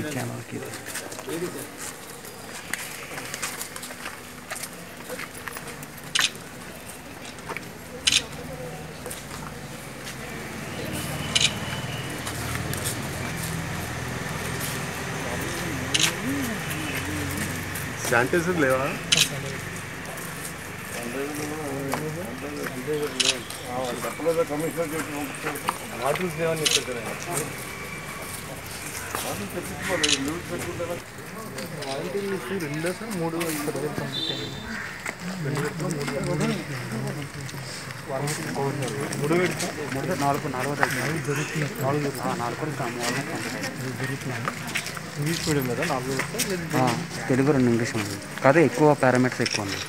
ఛానల్కి శానిటైజర్ లేవా బాటిల్స్ లేవని చెప్పారు కదా రెండో సార్ మూడు మూడు పెడతా మూడు నాలుగు నాలుగో నాలుగు జరుగుతుంది నాలుగు నాలుగు జరుగుతున్నాయి ఇంగ్లీష్ మీడియం కదా నాలుగు తెలుగు రెండు ఇంగ్లీష్ మీడియం కాదు ఎక్కువ పారామీటర్స్ ఎక్కువ ఉన్నాయి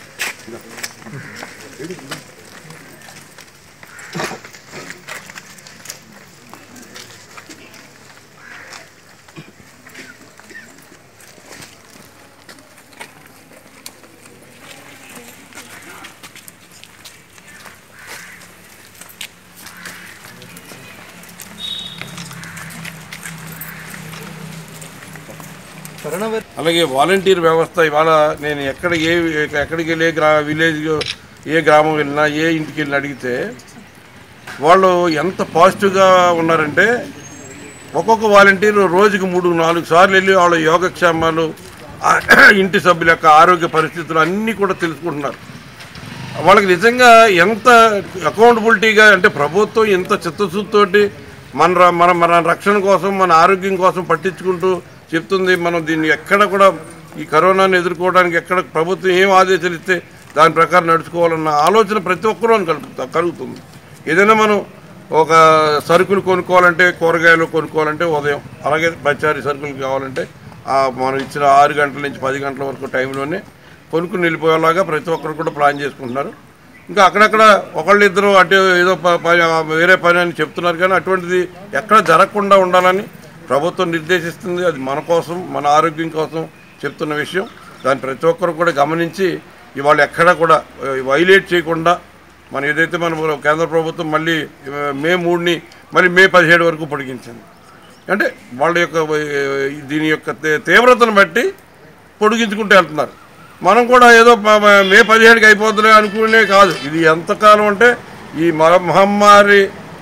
కరోనా వైరస్ అలాగే వాలంటీర్ వ్యవస్థ ఇవాళ నేను ఎక్కడ ఏ ఎక్కడికి వెళ్ళి ఏ గ్రా విలేజ్ ఏ గ్రామం వెళ్ళినా ఏ ఇంటికి వెళ్ళినా అడిగితే వాళ్ళు ఎంత పాజిటివ్గా ఉన్నారంటే ఒక్కొక్క వాలంటీర్ రోజుకి మూడు నాలుగు సార్లు వెళ్ళి వాళ్ళ యోగక్షేమాలు ఆ ఇంటి సభ్యుల యొక్క ఆరోగ్య పరిస్థితులు అన్నీ కూడా తెలుసుకుంటున్నారు వాళ్ళకి నిజంగా ఎంత అకౌంటబిలిటీగా అంటే ప్రభుత్వం ఎంత చిత్తశుద్ధితోటి మన ర- మన మన రక్షణ కోసం మన ఆరోగ్యం కోసం పట్టించుకుంటూ చెప్తుంది మనం దీన్ని ఎక్కడ కూడా ఈ కరోనాను ఎదుర్కోవడానికి ఎక్కడ ప్రభుత్వం ఏం ఆదేశాలు ఇస్తే దాని ప్రకారం నడుచుకోవాలన్న ఆలోచన ప్రతి ఒక్కరూ కలుగుతా కలుగుతుంది ఏదైనా మనం ఒక సరుకులు కొనుక్కోవాలంటే కూరగాయలు కొనుక్కోవాలంటే ఉదయం అలాగే పచారీ సరుకులు కావాలంటే ఆ మనం ఇచ్చిన ఆరు గంటల నుంచి పది గంటల వరకు టైంలోనే కొనుక్కుని వెళ్ళిపోయేలాగా ప్రతి ఒక్కరు కూడా ప్లాన్ చేసుకుంటున్నారు ఇంకా అక్కడక్కడ ఒకళ్ళు ఇద్దరు అటు ఏదో ప- పని వేరే పని అని చెప్తున్నారు కానీ అటువంటిది ఎక్కడ జరగకుండా ఉండాలని ప్రభుత్వం నిర్దేశిస్తుంది అది మన కోసం మన ఆరోగ్యం కోసం చెప్తున్న విషయం దాన్ని ప్రతి ఒక్కరు కూడా గమనించి ఇవాళ ఎక్కడ కూడా వైలేట్ చేయకుండా మనం ఏదైతే మన కేంద్ర ప్రభుత్వం మళ్ళీ ఆ, మే మూడుని మళ్ళీ మే పదిహేడు వరకు పొడిగించింది అంటే వాళ్ళ యొక్క ఆ, దీని యొక్క తే- తీవ్రతను బట్టి పొడిగించుకుంటూ వెళ్తున్నారు మనం కూడా ఏదో ప- ప- మే పదిహేడుకి అయిపోతుందిలే అనుకునే కాదు ఇది ఎంతకాలం అంటే ఈ మహ- మహమ్మారి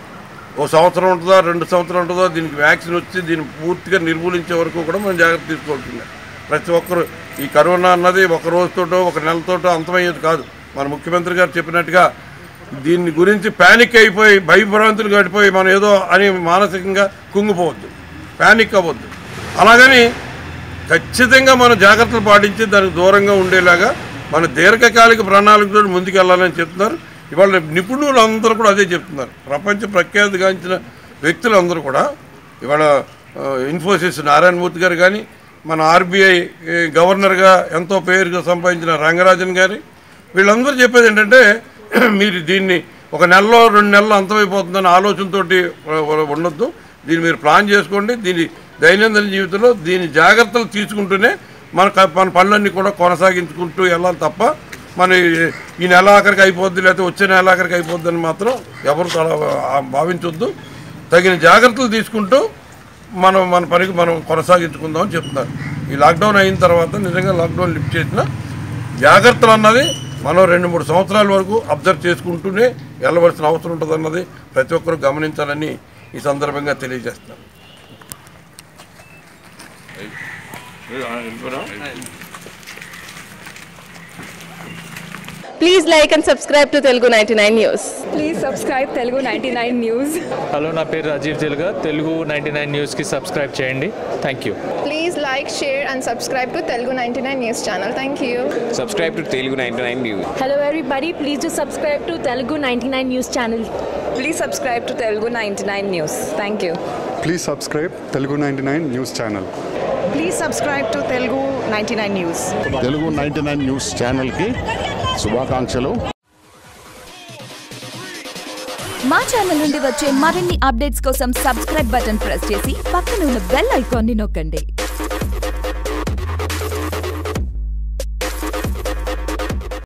ఓ సంవత్సరం ఉంటుందో రెండు సంవత్సరం ఉంటుందో దీనికి వ్యాక్సిన్ వచ్చి దీన్ని పూర్తిగా నిర్మూలించే వరకు కూడా మనం జాగ్రత్త తీసుకోవాల్సిందే ప్రతి ఒక్కరు ఈ కరోనా అన్నది ఒక రోజుతోటో ఒక నెలతోటో అంతమయ్యేది కాదు మన ముఖ్యమంత్రి గారు చెప్పినట్టుగా దీని గురించి ప్యానిక్ అయిపోయి భయభ్రాంతులు గడిపోయి మనం ఏదో అని మానసికంగా కుంగిపోవద్దు ప్యానిక్ అవ్వద్దు అలాగని ఖచ్చితంగా మనం జాగ్రత్తలు పాటించి దానికి దూరంగా ఉండేలాగా మన దీర్ఘకాలిక ప్రణాళికతో ముందుకు వెళ్ళాలని చెప్తున్నారు ఇవాళ నిపుణులు అందరూ కూడా అదే చెప్తున్నారు ప్రపంచ ప్రఖ్యాతిగాంచిన వ్యక్తులు అందరూ కూడా ఇవాళ ఆ, ఇన్ఫోసిస్ నారాయణమూర్తి గారు కానీ మన ఆర్బీఐ గవర్నర్గా ఎంతో పేరుగా సంపాదించిన రంగరాజన్ గారి వీళ్ళందరూ చెప్పేది ఏంటంటే మీరు దీన్ని ఒక నెలలో రెండు నెలలు అంతమైపోతుందన్న ఆలోచనతోటి ఉండొద్దు దీన్ని మీరు ప్లాన్ చేసుకోండి దీని దైనందిన జీవితంలో దీని జాగ్రత్తలు తీసుకుంటూనే మన క- మన పనులన్నీ కూడా కొనసాగించుకుంటూ వెళ్ళాలి తప్ప మన ఈ- ఈ నెల ఆఖరికి అయిపోద్ది లేకపోతే వచ్చే నెల ఆఖరికి అయిపోద్ది అని మాత్రం ఎవరు అలా భావించొద్దు తగిన జాగ్రత్తలు తీసుకుంటూ మనం మన పనికి మనం కొనసాగించుకుందామని చెప్తున్నారు ఈ లాక్డౌన్ అయిన తర్వాత నిజంగా లాక్డౌన్ లిఫ్ట్ చేసిన జాగ్రత్తలు అన్నది మనం రెండు మూడు సంవత్సరాల వరకు అబ్జర్వ్ చేసుకుంటూనే వెళ్ళవలసిన అవసరం ఉంటుందన్నది ప్రతి ఒక్కరూ గమనించాలని ఈ సందర్భంగా తెలియజేస్తాను Please like and subscribe to Telugu 99 News. Please subscribe Telugu ninety nine news hello నా పేరు రాజీవ్ తెలుగా తెలుగు నైంటీ నైన్ న్యూస్కి సబ్స్క్రైబ్ చేయండి thank you Please like, share, and subscribe to Telugu 99 News channel. Thank you. subscribe to Telugu 99 News. Hello everybody, please do subscribe to Telugu 99 News channel. Please subscribe to Telugu ninety nine news thank you please subscribe Telugu ninety nine news channel please subscribe to Telugu ninety nine news Telugu ninety nine న్యూస్ ఛానల్కి శుభాకాంక్షలు మా channel నుండి వచ్చే మరిన్ని updates కోసం subscribe button press చేసి పక్కన ఉన్న బెల్ ఐకాన్ని నొక్కండి